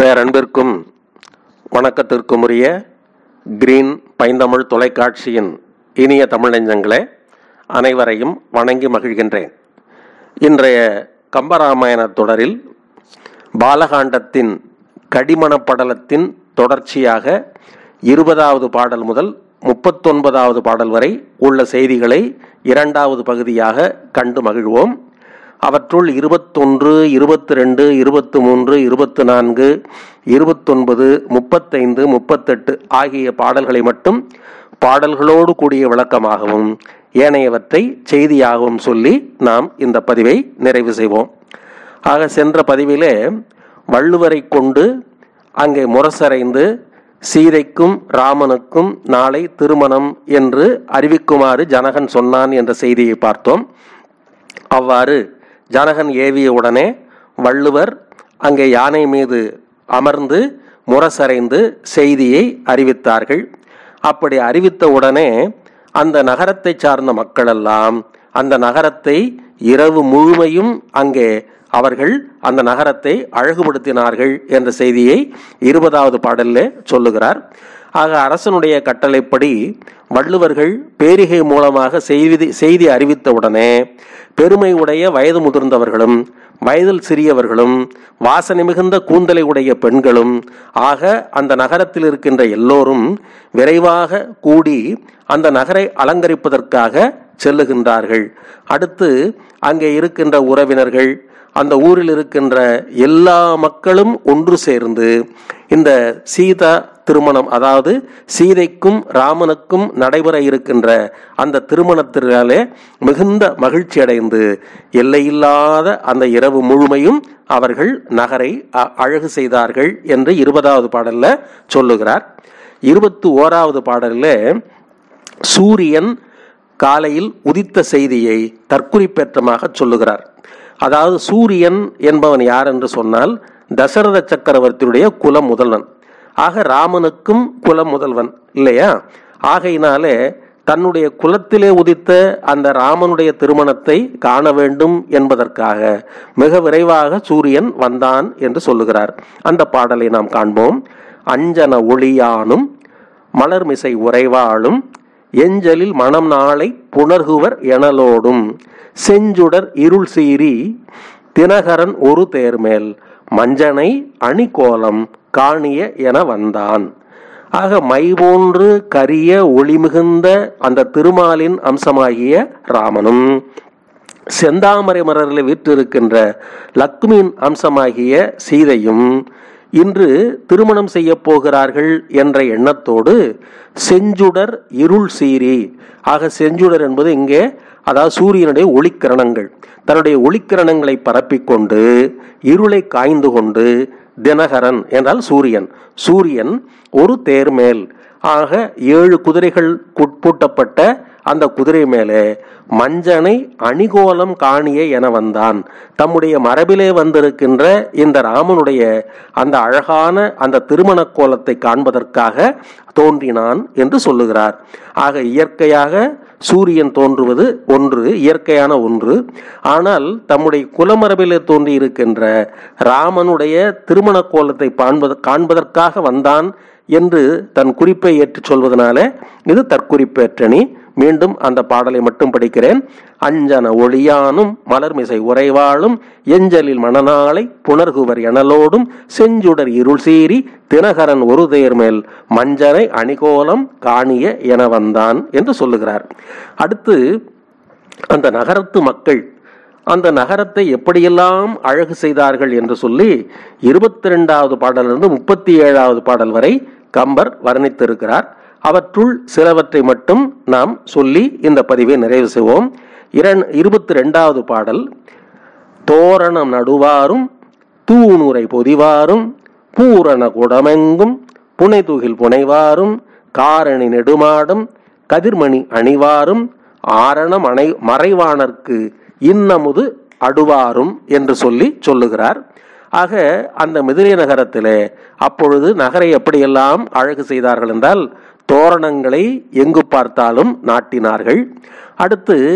பேரன்பிற்கும் வணக்கத்திற்கும் உரிய கிரீன் பைந்தமிழ் தொலைக்காட்சியின் இனிய தமிழ் நெஞ்சங்களே அனைவரையும் வணங்கி மகிழ்கின்றேன் இன்றைய கம்பராமாயண தொடரில் பாலகாண்டத்தின் கடிமணப்படலத்தின் தொடர்ச்சியாக இருபதாவது பாடல் முதல் முப்பத்தொன்பதாவது பாடல் வரை உள்ள செய்திகளை இரண்டாவது பகுதியாக கண்டு மகிழ்வோம் அவற்றுள் இருபத்தொன்று இருபத்தி ரெண்டு இருபத்து மூன்று இருபத்து நான்கு இருபத்தொன்பது முப்பத்தைந்து முப்பத்தெட்டு ஆகிய பாடல்களை மட்டும் பாடல்களோடு கூடிய விளக்கமாகவும் ஏனையவற்றை செய்தியாகவும் சொல்லி நாம் இந்த பதிவை நிறைவு செய்வோம் ஆக சென்ற பதிவிலே வள்ளுவரை கொண்டு அங்கே முரசறைந்து சீதைக்கும் ராமனுக்கும் நாளை திருமணம் என்று அறிவிக்குமாறு ஜனகன் சொன்னான் என்ற செய்தியை பார்த்தோம் அவ்வாறு ஜனகன் ஏவிய உடனே வள்ளுவர் அங்கே யானை மீது அமர்ந்து முரசறைந்து செய்தியை அறிவித்தார்கள் அப்படி அறிவித்த உடனே அந்த நகரத்தை சார்ந்த மக்களெல்லாம் அந்த நகரத்தை இரவு முழுமையும் அங்கே அவர்கள் அந்த நகரத்தை அழகுபடுத்தினார்கள் என்ற செய்தியை இருபதாவது பாடலில் சொல்லுகிறார் ஆக அரசனுடைய கட்டளைப்படி வள்ளுவர்கள் பேரிகை மூலமாக செய்தி செய்தி அறிவித்தவுடனே பெருமை உடைய வயது முதிர்ந்தவர்களும் வயதில் சிறியவர்களும் வாசனை மிகுந்த கூந்தலை உடைய பெண்களும் ஆக அந்த நகரத்தில் இருக்கின்ற எல்லோரும் விரைவாக கூடி அந்த நகரை அலங்கரிப்பதற்காக செல்லுகின்றார்கள் அடுத்து அங்கே இருக்கின்ற உறவினர்கள் அந்த ஊரில் இருக்கின்ற எல்லா மக்களும் ஒன்று சேர்ந்து இந்த சீதா திருமணம் அதாவது சீதைக்கும் ராமனுக்கும் நடைபெற இருக்கின்ற அந்த திருமணத்தினாலே மிகுந்த மகிழ்ச்சி அடைந்து எல்லையில்லாத அந்த இரவு முழுமையும் அவர்கள் நகரை அழகு செய்தார்கள் என்று இருபதாவது பாடல்ல சொல்லுகிறார் இருபத்தி ஓராவது பாடலில் சூரியன் காலையில் உதித்த செய்தியை தற்குறிப்பேற்றமாக சொல்லுகிறார் அதாவது சூரியன் என்பவன் யார் என்று சொன்னால் தசரத சக்கரவர்த்தியுடைய குல முதல்வன் ஆக ராமனுக்கும் குல முதல்வன் இல்லையா ஆகையினாலே தன்னுடைய குலத்திலே உதித்த அந்த ராமனுடைய திருமணத்தை காண வேண்டும் என்பதற்காக மிக விரைவாக சூரியன் வந்தான் என்று சொல்லுகிறார் அந்த பாடலை நாம் காண்போம் அஞ்சன ஒளியானும் மலர்மிசை உறைவாளும் எஞ்சலில் மனம் நாளை புணர்குவர் எனலோடும் செஞ்சுடர் இருள் சீறி தினகரன் ஒரு தேர்மேல் மஞ்சனை அணிகோலம் காணிய என வந்தான் ஆக மை போன்று கரிய ஒளி மிகுந்த அந்த திருமாலின் அம்சமாகிய ராமனும் செந்தாமரை மலரில் வீற்றிருக்கின்ற லக்ஷ்மியின் அம்சமாகிய சீதையும் இன்று திருமணம் செய்ய போகிறார்கள் என்ற எண்ணத்தோடு செஞ்சுடர் இருள் சீரி ஆக செஞ்சுடர் என்பது இங்கே அதாவது சூரியனுடைய ஒளிக்கிரணங்கள் தன்னுடைய ஒளிக்கிரணங்களை பரப்பிக்கொண்டு இருளை காய்ந்து கொண்டு தினகரன் என்றால் சூரியன் சூரியன் ஒரு தேர் மேல் ஆக ஏழு குதிரைகள் பூட்டப்பட்ட அந்த குதிரை மேலே மஞ்சனை அணிகோலம் காணிய என வந்தான் தம்முடைய மரபிலே வந்திருக்கின்ற இந்த ராமனுடைய அந்த அழகான அந்த திருமண கோலத்தை காண்பதற்காக தோன்றினான் என்று சொல்லுகிறார் ஆக இயற்கையாக சூரியன் தோன்றுவது ஒன்று இயற்கையான ஒன்று ஆனால் தம்முடைய குலமரபிலே தோன்றி இருக்கின்ற ராமனுடைய திருமண கோலத்தை காண்பது காண்பதற்காக வந்தான் என்று தன் குறிப்பை ஏற்றுச் சொல்வதனால இது தற்குறிப்பேற்றணி மீண்டும் அந்த பாடலை மட்டும் படிக்கிறேன் அஞ்சன ஒளியானும் மலர்மிசை உறைவாளும் எஞ்சலில் மணநாளை புணர்குவர் எனலோடும் செஞ்சுடர் இருள் சீறி தினகரன் ஒரு தேர்மேல் மஞ்சனை அணிகோலம் காணிய என வந்தான் என்று சொல்லுகிறார் அடுத்து அந்த நகரத்து மக்கள் அந்த நகரத்தை எப்படியெல்லாம் அழகு செய்தார்கள் என்று சொல்லி இருபத்தி ரெண்டாவது பாடலிருந்து முப்பத்தி ஏழாவது பாடல் வரை கம்பர் வர்ணித்திருக்கிறார் அவற்றுள் சிலவற்றை மட்டும் நாம் சொல்லி இந்த பதிவை நிறைவு செய்வோம் இரண் இருபத்தி ரெண்டாவது பாடல் தோரணம் நடுவாரும் தூணுரை பொதிவாரும் பூரண குடமெங்கும் புனைதுகில் புனைவாரும் காரணி நெடுமாடும் கதிர்மணி அணிவாரும் ஆரணம் அணை மறைவானர்க்கு இன்னமுது அடுவாரும் என்று சொல்லி சொல்லுகிறார் ஆக அந்த மிதிரை நகரத்திலே அப்பொழுது நகரை எப்படியெல்லாம் அழகு செய்தார்கள் என்றால் தோரணங்களை எங்கு பார்த்தாலும் நாட்டினார்கள் அடுத்து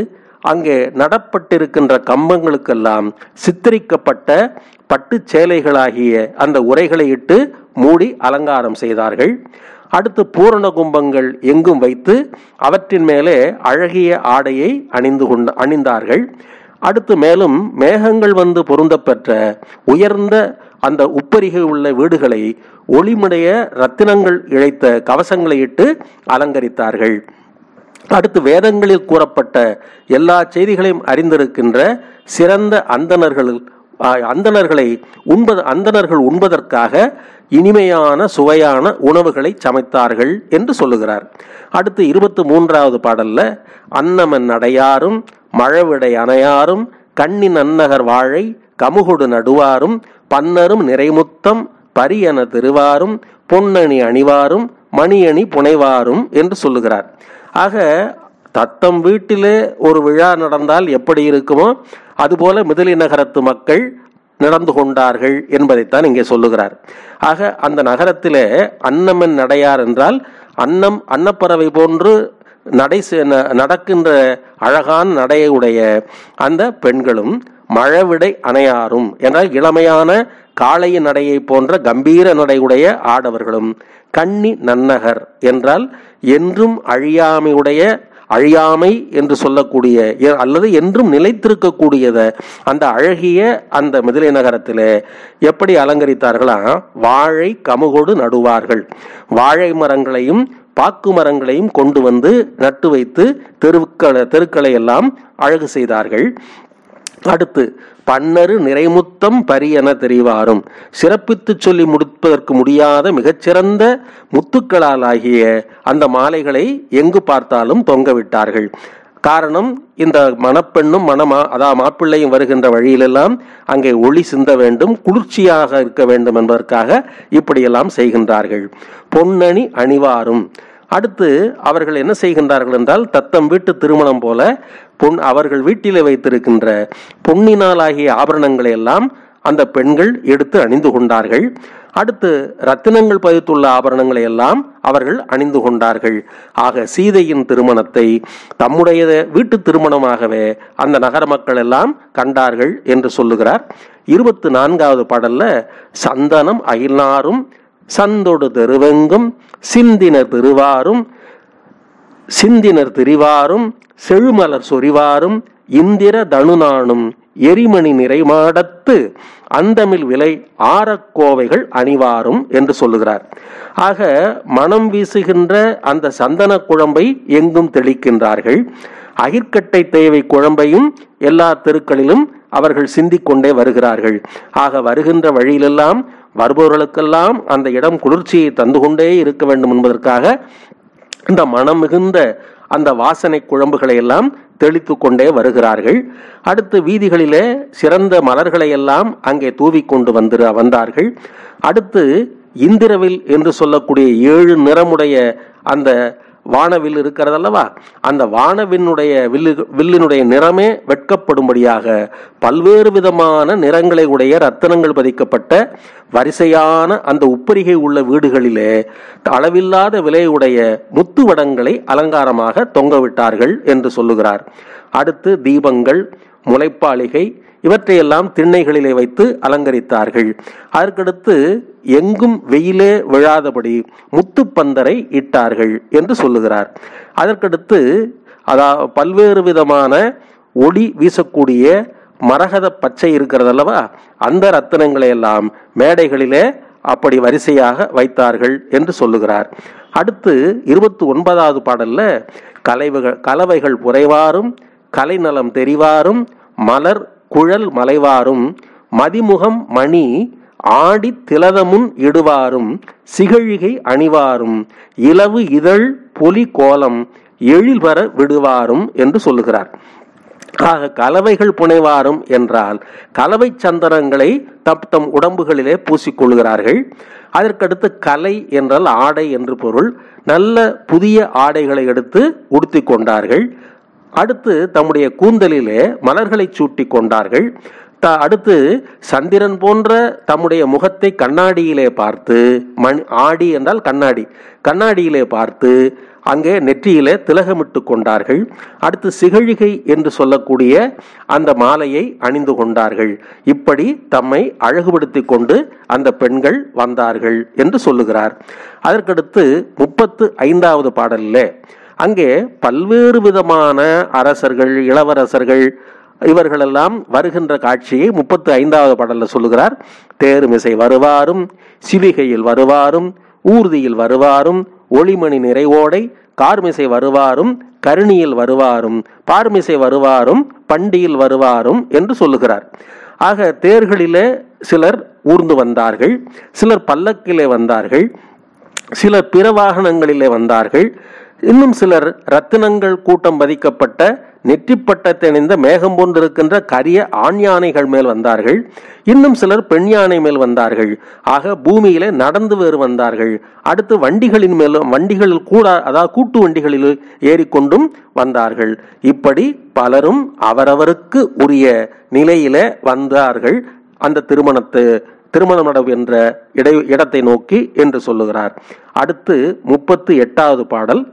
அங்கே நடப்பட்டிருக்கின்ற கம்பங்களுக்கெல்லாம் சித்தரிக்கப்பட்ட பட்டு சேலைகளாகிய அந்த உரைகளை இட்டு மூடி அலங்காரம் செய்தார்கள் அடுத்து பூரண கும்பங்கள் எங்கும் வைத்து அவற்றின் மேலே அழகிய ஆடையை அணிந்து கொண்ட அணிந்தார்கள் அடுத்து மேலும் மேகங்கள் வந்து பொருந்தப்பெற்ற உயர்ந்த அந்த உப்பரிகை உள்ள வீடுகளை ஒளிமுடைய ரத்தினங்கள் இழைத்த கவசங்களை இட்டு அலங்கரித்தார்கள் அடுத்து வேதங்களில் கூறப்பட்ட எல்லா செய்திகளையும் அறிந்திருக்கின்ற சிறந்த அந்தணர்கள் அந்தணர்களை உண்பது அந்தணர்கள் உண்பதற்காக இனிமையான சுவையான உணவுகளை சமைத்தார்கள் என்று சொல்லுகிறார் அடுத்து இருபத்தி மூன்றாவது பாடல்ல அன்னமன் அடையாரும் மழவிடை அணையாரும் கண்ணின் அன்னகர் வாழை கமுகுடு நடுவாரும் பன்னரும் நிறைமுத்தம் பரியன திருவாரும் பொன்னணி அணிவாரும் மணியணி புனைவாரும் என்று சொல்லுகிறார் ஆக தத்தம் வீட்டிலே ஒரு விழா நடந்தால் எப்படி இருக்குமோ அதுபோல மிதிலி நகரத்து மக்கள் நடந்து கொண்டார்கள் என்பதைத்தான் இங்கே சொல்லுகிறார் ஆக அந்த நகரத்திலே அன்னமன் நடையார் என்றால் அன்னம் அன்னப்பறவை போன்று நடை நடக்கின்ற அழகான நடையுடைய அந்த பெண்களும் மழவிடை அணையாரும் என்றால் இளமையான காளையின் நடையை போன்ற கம்பீர நடையுடைய ஆடவர்களும் கன்னி நன்னகர் என்றால் என்றும் அழியாமையுடைய அழியாமை என்று சொல்லக்கூடிய அல்லது என்றும் நிலைத்திருக்கக்கூடியத அந்த அழகிய அந்த மிதிலை நகரத்தில் எப்படி அலங்கரித்தார்களா வாழை கமுகோடு நடுவார்கள் வாழை மரங்களையும் பாக்கு மரங்களையும் கொண்டு வந்து நட்டு வைத்து தெருக்களை தெருக்களை எல்லாம் அழகு செய்தார்கள் அடுத்து பன்னரு நிறைமுத்தம் பரியென தெரிவாரும் சிறப்பித்து சொல்லி முடிப்பதற்கு முடியாத மிகச்சிறந்த முத்துக்களால் ஆகிய அந்த மாலைகளை எங்கு பார்த்தாலும் தொங்கவிட்டார்கள் காரணம் இந்த மணப்பெண்ணும் மணமா அதாவது மாப்பிள்ளையும் வருகின்ற வழியிலெல்லாம் அங்கே ஒளி சிந்த வேண்டும் குளிர்ச்சியாக இருக்க வேண்டும் என்பதற்காக இப்படியெல்லாம் செய்கின்றார்கள் பொன்னணி அணிவாரும் அடுத்து அவர்கள் என்ன செய்கின்றார்கள் என்றால் தத்தம் வீட்டு திருமணம் போல பொன் அவர்கள் வீட்டிலே வைத்திருக்கின்ற பொன்னினாலாகிய ஆபரணங்களை எல்லாம் அந்த பெண்கள் எடுத்து அணிந்து கொண்டார்கள் அடுத்து ரத்தினங்கள் பதித்துள்ள ஆபரணங்களை எல்லாம் அவர்கள் அணிந்து கொண்டார்கள் ஆக சீதையின் திருமணத்தை தம்முடைய வீட்டு திருமணமாகவே அந்த நகர மக்கள் எல்லாம் கண்டார்கள் என்று சொல்லுகிறார் இருபத்தி நான்காவது பாடல்ல சந்தனம் அயில்நாரும் சந்தொடு தெருவெங்கும் சிந்தினர் திருவாரும் சிந்தினர் திரிவாரும் செழுமலர் சொரிவாரும் இந்திர தனுநானும் எரிமணி நிறைமாடத்து அந்தமில் விலை ஆரக்கோவைகள் அணிவாரும் என்று சொல்லுகிறார் ஆக மனம் வீசுகின்ற அந்த சந்தன குழம்பை எங்கும் தெளிக்கின்றார்கள் அகிர்கட்டை தேவை குழம்பையும் எல்லா தெருக்களிலும் அவர்கள் சிந்திக்கொண்டே வருகிறார்கள் ஆக வருகின்ற வழியிலெல்லாம் வருபவர்களுக்கெல்லாம் அந்த இடம் குளிர்ச்சியை தந்து கொண்டே இருக்க வேண்டும் என்பதற்காக இந்த மனம் மிகுந்த அந்த வாசனை குழம்புகளை எல்லாம் தெளித்து கொண்டே வருகிறார்கள் அடுத்து வீதிகளிலே சிறந்த மலர்களை எல்லாம் அங்கே தூவிக்கொண்டு வந்து வந்தார்கள் அடுத்து இந்திரவில் என்று சொல்லக்கூடிய ஏழு நிறமுடைய அந்த வானவில் இருக்கிறதல்லவா அந்த வானவினுடைய வில்லு வில்லினுடைய நிறமே வெட்கப்படும்படியாக பல்வேறு விதமான நிறங்களை உடைய ரத்தனங்கள் பதிக்கப்பட்ட வரிசையான அந்த உப்பரிகை உள்ள வீடுகளிலே அளவில்லாத விலையுடைய முத்து வடங்களை அலங்காரமாக தொங்கவிட்டார்கள் என்று சொல்லுகிறார் அடுத்து தீபங்கள் முளைப்பாளிகை இவற்றையெல்லாம் திண்ணைகளிலே வைத்து அலங்கரித்தார்கள் அதற்கடுத்து எங்கும் வெயிலே விழாதபடி முத்துப்பந்தரை இட்டார்கள் என்று சொல்லுகிறார் அதற்கடுத்து அதா பல்வேறு விதமான ஒளி வீசக்கூடிய மரகத பச்சை இருக்கிறது அல்லவா அந்த ரத்தினங்களை எல்லாம் மேடைகளிலே அப்படி வரிசையாக வைத்தார்கள் என்று சொல்லுகிறார் அடுத்து இருபத்தி ஒன்பதாவது பாடல்ல கலைவுகள் கலவைகள் புரைவாரும் கலைநலம் தெரிவாரும் மலர் குழல் மலைவாரும் மதிமுகம் மணி ஆடி திலதமுன் இடுவாரும் சிகழிகை அணிவாரும் இலவு இதழ் பொலி கோலம் எழில்வர விடுவாரும் என்று சொல்லுகிறார் ஆக கலவைகள் புனைவாரும் என்றால் கலவை சந்தனங்களை தம் தம் உடம்புகளிலே பூசிக்கொள்கிறார்கள் அதற்கடுத்து கலை என்றால் ஆடை என்று பொருள் நல்ல புதிய ஆடைகளை எடுத்து உடுத்தி கொண்டார்கள் அடுத்து தம்முடைய கூந்தலிலே மலர்களை சூட்டி கொண்டார்கள் அடுத்து சந்திரன் போன்ற தம்முடைய முகத்தை கண்ணாடியிலே பார்த்து மணி ஆடி என்றால் கண்ணாடி கண்ணாடியிலே பார்த்து அங்கே நெற்றியிலே திலகமிட்டு கொண்டார்கள் அடுத்து சிகழிகை என்று சொல்லக்கூடிய அந்த மாலையை அணிந்து கொண்டார்கள் இப்படி தம்மை அழகுபடுத்தி கொண்டு அந்த பெண்கள் வந்தார்கள் என்று சொல்லுகிறார் அதற்கடுத்து முப்பத்து ஐந்தாவது பாடலில் அங்கே பல்வேறு விதமான அரசர்கள் இளவரசர்கள் இவர்களெல்லாம் வருகின்ற காட்சியை முப்பத்து ஐந்தாவது பாடல்ல சொல்லுகிறார் தேருமிசை வருவாரும் சிவிகையில் வருவாரும் ஊர்தியில் வருவாரும் ஒளிமணி நிறைவோடை கார்மிசை வருவாரும் கருணியில் வருவாரும் பார்மிசை வருவாரும் பண்டியில் வருவாரும் என்று சொல்லுகிறார் ஆக தேர்களிலே சிலர் ஊர்ந்து வந்தார்கள் சிலர் பல்லக்கிலே வந்தார்கள் சிலர் பிற வாகனங்களிலே வந்தார்கள் இன்னும் சிலர் ரத்தினங்கள் கூட்டம் பதிக்கப்பட்ட நெற்றிப்பட்டத்தை அணிந்த மேகம் போன்றிருக்கின்ற கரிய ஆண் யானைகள் மேல் வந்தார்கள் இன்னும் சிலர் பெண் யானை மேல் வந்தார்கள் ஆக பூமியிலே நடந்து வேறு வந்தார்கள் அடுத்து வண்டிகளின் மேலும் வண்டிகளில் கூட அதாவது கூட்டு வண்டிகளில் ஏறிக்கொண்டும் வந்தார்கள் இப்படி பலரும் அவரவருக்கு உரிய நிலையிலே வந்தார்கள் அந்த திருமணத்து திருமணம் நடவு என்ற இடை இடத்தை நோக்கி என்று சொல்லுகிறார் அடுத்து முப்பத்து எட்டாவது பாடல்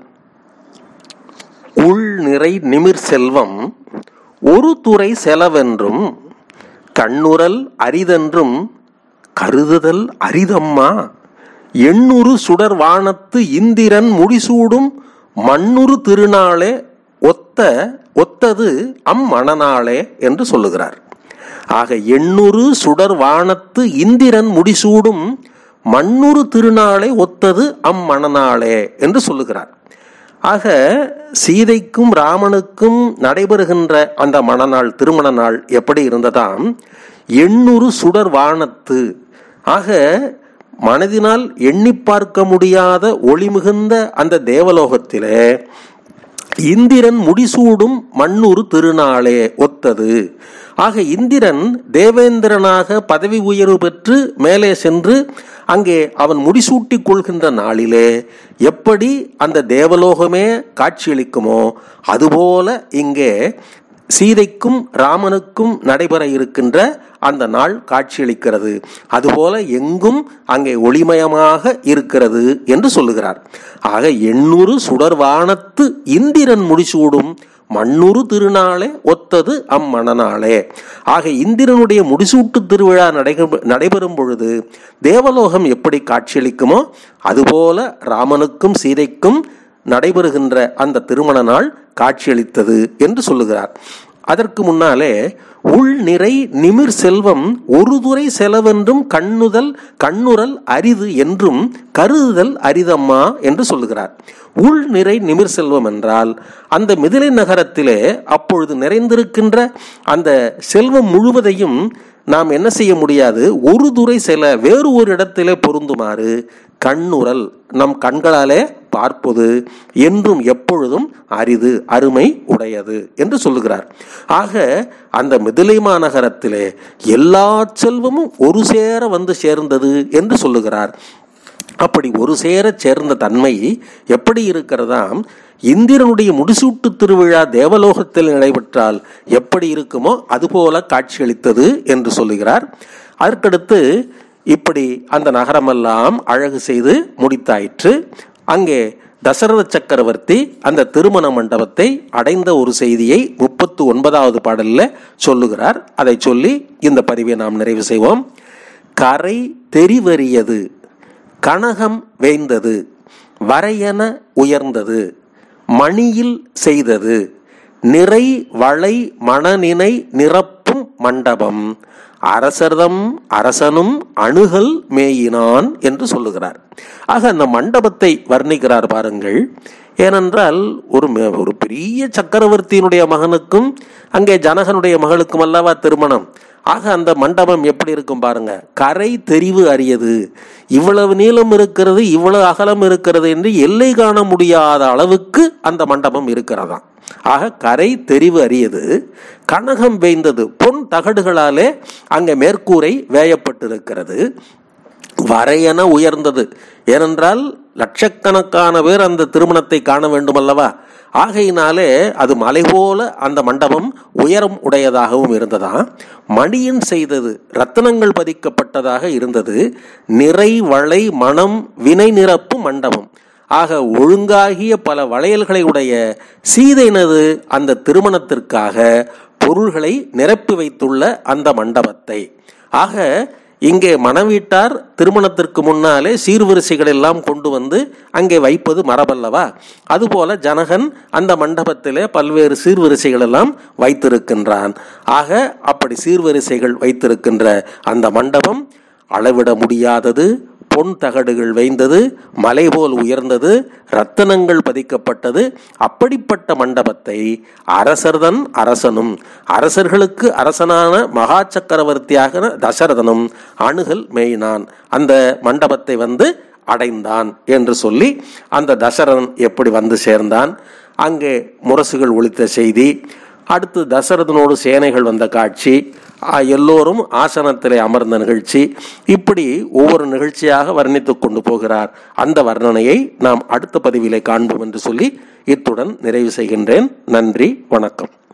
உள் நிறை நிமிர் செல்வம் ஒரு துறை செலவென்றும் கண்ணுரல் அரிதென்றும் கருதுதல் அரிதம்மா எண்ணூறு சுடர் வானத்து இந்திரன் முடிசூடும் மண்ணுறு திருநாளே ஒத்த ஒத்தது அம்மணநாளே என்று சொல்லுகிறார் ஆக எண்ணூறு சுடர் வானத்து இந்திரன் முடிசூடும் மண்ணுறு திருநாளை ஒத்தது அம்மணநாளே என்று சொல்லுகிறார் ஆக சீதைக்கும் ராமனுக்கும் நடைபெறுகின்ற அந்த மணநாள் திருமண நாள் எப்படி இருந்ததாம் எண்ணூறு சுடர் வானத்து ஆக மனதினால் எண்ணி பார்க்க முடியாத ஒளி மிகுந்த அந்த தேவலோகத்திலே இந்திரன் முடிசூடும் மண்ணூறு திருநாளே ஒத்தது ஆக இந்திரன் தேவேந்திரனாக பதவி உயர்வு பெற்று மேலே சென்று அங்கே அவன் முடிசூட்டிக் கொள்கின்ற நாளிலே எப்படி அந்த தேவலோகமே காட்சியளிக்குமோ அதுபோல இங்கே சீதைக்கும் ராமனுக்கும் நடைபெற இருக்கின்ற அந்த நாள் காட்சியளிக்கிறது அதுபோல எங்கும் அங்கே ஒளிமயமாக இருக்கிறது என்று சொல்லுகிறார் ஆக எண்ணூறு சுடர் வானத்து இந்திரன் முடிசூடும் மண்ணூறு திருநாளே ஒத்தது அம்மணநாளே ஆக இந்திரனுடைய முடிசூட்டு திருவிழா நடைபெ- நடைபெறும் பொழுது தேவலோகம் எப்படி காட்சியளிக்குமோ அதுபோல ராமனுக்கும் சீதைக்கும் நடைபெறுகின்ற அந்த திருமண நாள் காட்சியளித்தது என்று சொல்லுகிறார் அதற்கு முன்னாலே உள் நிறை நிமிர் செல்வம் ஒரு துறை செலவென்றும் கண்ணுதல் கண்ணுரல் அரிது என்றும் கருதுதல் அரிதம்மா என்று சொல்லுகிறார் உள் நிறை நிமிர் செல்வம் என்றால் அந்த மிதிலை நகரத்திலே அப்பொழுது நிறைந்திருக்கின்ற அந்த செல்வம் முழுவதையும் நாம் என்ன செய்ய முடியாது ஒரு துறை செல வேறு ஒரு இடத்திலே பொருந்துமாறு கண்ணுரல் நம் கண்களாலே பார்ப்பது என்றும் எப்பொழுதும் அரிது அருமை உடையது என்று சொல்லுகிறார் ஆக அந்த மிதிலை மாநகரத்திலே எல்லா செல்வமும் ஒரு சேர வந்து சேர்ந்தது என்று சொல்லுகிறார் அப்படி ஒரு சேர சேர்ந்த தன்மை எப்படி இருக்கிறதாம் இந்திரனுடைய முடிசூட்டு திருவிழா தேவலோகத்தில் நடைபெற்றால் எப்படி இருக்குமோ அதுபோல காட்சியளித்தது என்று சொல்லுகிறார் அதற்கடுத்து இப்படி அந்த நகரமெல்லாம் அழகு செய்து முடித்தாயிற்று அங்கே தசரத சக்கரவர்த்தி அந்த திருமண மண்டபத்தை அடைந்த ஒரு செய்தியை முப்பத்து ஒன்பதாவது பாடலில் சொல்லுகிறார் அதை சொல்லி இந்த பதிவை நாம் நிறைவு செய்வோம் கரை தெரிவறியது கனகம் வேய்ந்தது வரையன உயர்ந்தது மணியில் செய்தது நிறை வளை மணநினை நிரப்பும் மண்டபம் அரசர்தம் அரசனும் அணுகல் மேயினான் என்று சொல்லுகிறார் ஆக அந்த மண்டபத்தை வர்ணிக்கிறார் பாருங்கள் ஏனென்றால் ஒரு மே- ஒரு பெரிய சக்கரவர்த்தியினுடைய மகனுக்கும் அங்கே ஜனகனுடைய மகளுக்கும் அல்லவா திருமணம் ஆக அந்த மண்டபம் எப்படி இருக்கும் பாருங்க கரை தெரிவு அறியது இவ்வளவு நீளம் இருக்கிறது இவ்வளவு அகலம் இருக்கிறது என்று எல்லை காண முடியாத அளவுக்கு அந்த மண்டபம் இருக்கிறதாம் ஆக கரை தெரிவு அறியது கனகம் வேய்ந்தது பொன் தகடுகளாலே அங்கே மேற்கூரை வேயப்பட்டிருக்கிறது வரையென உயர்ந்தது ஏனென்றால் லட்சக்கணக்கான பேர் அந்த திருமணத்தை காண வேண்டும் அல்லவா ஆகையினாலே அது மலை போல அந்த மண்டபம் உயரம் உடையதாகவும் இருந்ததா மணியின் செய்தது ரத்தினங்கள் பதிக்கப்பட்டதாக இருந்தது நிறை வளை மணம் வினை நிரப்பு மண்டபம் ஆக ஒழுங்காகிய பல வளையல்களை உடைய சீதைனது அந்த திருமணத்திற்காக பொருள்களை நிரப்பி வைத்துள்ள அந்த மண்டபத்தை ஆக இங்கே மணவீட்டார் திருமணத்திற்கு முன்னாலே சீர்வரிசைகள் எல்லாம் கொண்டு வந்து அங்கே வைப்பது மரபல்லவா அதுபோல ஜனகன் அந்த மண்டபத்திலே பல்வேறு சீர்வரிசைகள் எல்லாம் வைத்திருக்கின்றான் ஆக அப்படி சீர்வரிசைகள் வைத்திருக்கின்ற அந்த மண்டபம் அளவிட முடியாதது பொன் தகடுகள் வைந்தது மலை போல் உயர்ந்தது ரத்தனங்கள் பதிக்கப்பட்டது அப்படிப்பட்ட மண்டபத்தை அரசர்தன் அரசனும் அரசர்களுக்கு அரசனான மகா சக்கரவர்த்தியாக தசரதனும் அணுகல் மேயினான் அந்த மண்டபத்தை வந்து அடைந்தான் என்று சொல்லி அந்த தசரதன் எப்படி வந்து சேர்ந்தான் அங்கே முரசுகள் ஒழித்த செய்தி அடுத்து தசரதனோடு சேனைகள் வந்த காட்சி ஆ, எல்லோரும் ஆசனத்திலே அமர்ந்த நிகழ்ச்சி இப்படி ஒவ்வொரு நிகழ்ச்சியாக வர்ணித்துக் கொண்டு போகிறார் அந்த வர்ணனையை நாம் அடுத்த பதிவிலே காண்போம் என்று சொல்லி இத்துடன் நிறைவு செய்கின்றேன் நன்றி வணக்கம்